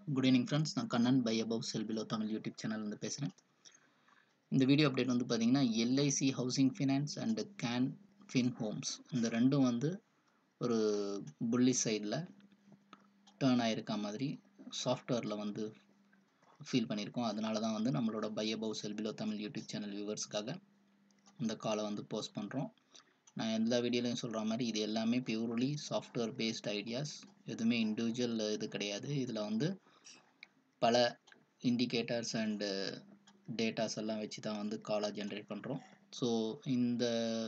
good evening friends நான் Kannan buy above sell below Tamil YouTube சேனல்லேருந்து பேசுகிறேன் இந்த வீடியோ அப்டேட் வந்து பார்த்தீங்கன்னா LIC housing finance and Can Fin Homes இந்த ரெண்டும் வந்து ஒரு புள்ளி சைடில் டேர்ன் ஆகிருக்க மாதிரி சாஃப்ட்வேரில் வந்து ஃபீல் பண்ணியிருக்கோம் அதனால தான் வந்து நம்மளோட buy above sell below Tamil YouTube channel வியூவர்ஸ்க்காக இந்த காலை வந்து போஸ்ட் பண்ணுறோம் நான் எல்லா வீடியோலையும் சொல்கிற மாதிரி இது எல்லாமே பியூர்லி சாஃப்ட்வேர் பேஸ்ட் ஐடியாஸ் எதுவுமே இண்டிவிஜுவல் இது கிடையாது இதில் வந்து பல இண்டிகேட்டர்ஸ் அண்டு டேட்டாஸ் எல்லாம் வச்சு தான் வந்து காலாக ஜென்ரேட் பண்ணுறோம் ஸோ இந்த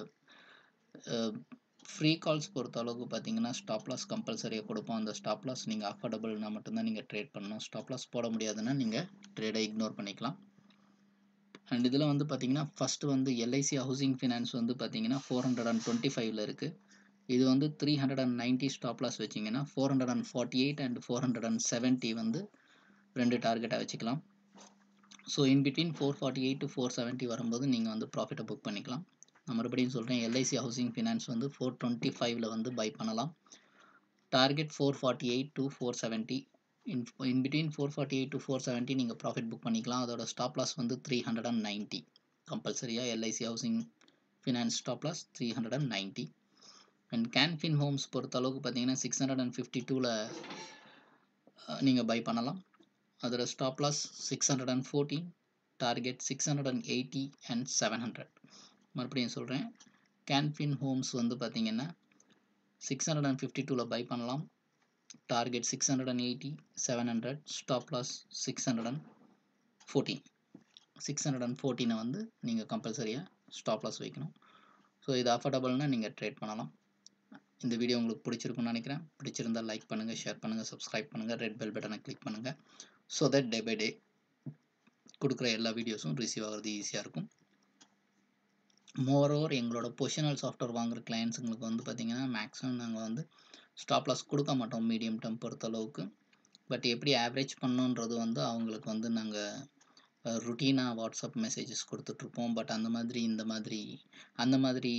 ஃப்ரீ கால்ஸ் பொறுத்த அளவுக்கு பார்த்தீங்கன்னா ஸ்டாப் லாஸ் கம்பல்சரியாக கொடுப்போம் அந்த ஸ்டாப் லாஸ் நீங்கள் அஃபோர்டபுள்னா மட்டும்தான் நீங்கள் ட்ரேட் பண்ணணும் ஸ்டாப் லாஸ் போட முடியாதுன்னா நீங்கள் ட்ரேடை இக்னோர் பண்ணிக்கலாம் அண்ட் இதில் வந்து பார்த்தீங்கன்னா ஃபஸ்ட்டு வந்து எல்ஐசி ஹவுசிங் ஃபினான்ஸ் வந்து பார்த்தீங்கன்னா ஃபோர் ஹண்ட்ரட் அண்ட் டுவெண்ட்டி ஃபைவ்ல இருக்குது இது வந்து three hundred and ninety stop loss வச்சிங்கன்னா four hundred and forty eight and four hundred and seventy வந்து ரெண்டு டார்கெட்டாக வச்சுக்கலாம் so in between four forty eight to four seventy வரும்போது நீங்கள் வந்து ப்ராஃபிட்டை புக் பண்ணிக்கலாம் நான் மறுபடியும் சொல்கிறேன் எல்ஐசி ஹவுசிங் ஃபினான்ஸ் வந்து ஃபோர் டுவெண்ட்டி ஃபைவ்ல வந்து பை பண்ணலாம் target four forty eight to four seventy in in between four forty eight to four seventy நீங்கள் ப்ராஃபிட் புக் பண்ணிக்கலாம் அதோட ஸ்டாப் லாஸ் வந்து த்ரீ ஹண்ட்ரட் அண்ட் நைன்ட்டி கம்பல்சரியாக LIC housing finance stop loss three hundred and ninety and Can Fin Homes பொறுத்த அளவுக்கு பார்த்தீங்கன்னா six hundred and fifty டூவில் நீங்கள் பை பண்ணலாம் அதோட stop loss six hundred and fourteen target six hundred and eighty and seven hundred மறுபடியும் சொல்கிறேன் Can Fin Homes வந்து பார்த்தீங்கன்னா சிக்ஸ் ஹண்ட்ரட் அண்ட் ஃபிஃப்டி டூவில் பை பண்ணலாம் target six hundred and eighty seven hundred stop loss six hundred and fourteen six hundred and ஃபோர்டீனை வந்து நீங்கள் கம்பல்சரியாக ஸ்டாப் லாஸ் வைக்கணும் ஸோ இது அஃபோர்டபுள்னால் நீங்கள் ட்ரேட் பண்ணலாம் இந்த வீடியோ உங்களுக்கு பிடிச்சிருக்குன்னு நினைக்கிறேன் பிடிச்சிருந்தால் லைக் பண்ணுங்கள் ஷேர் பண்ணுங்கள் சப்ஸ்கிரைப் பண்ணுங்கள் ரெட் பெல் பட்டனை கிளிக் பண்ணுங்கள் so that day by day கொடுக்குற எல்லா வீடியோஸும் ரிசீவ் ஆகிறது ஈஸியாக இருக்கும் மோரோவர் எங்களோட பொசிஷனல் சாஃப்ட்வேர் வாங்குகிற கிளைண்ட்ஸுங்களுக்கு வந்து பார்த்திங்கன்னா மேக்ஸிமம் நாங்கள் வந்து ஸ்டாப் லாஸ் கொடுக்க மாட்டோம் மீடியம் டேர்ம் பொறுத்த அளவுக்கு பட் எப்படி ஆவரேஜ் பண்ணுன்றது வந்து அவங்களுக்கு வந்து நாங்கள் ருட்டீனாக வாட்ஸ்அப் மெசேஜஸ் கொடுத்துட்ருப்போம் பட் அந்த மாதிரி இந்த மாதிரி அந்த மாதிரி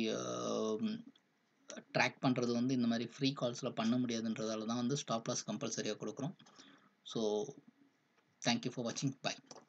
ட்ராக் பண்ணுறது வந்து இந்த மாதிரி ஃப்ரீ கால்ஸில் பண்ண முடியாதுன்றதால தான் வந்து ஸ்டாப் லாஸ் கம்பல்சரியாக கொடுக்குறோம் ஸோ தேங்க்யூ ஃபார் வாட்சிங் பை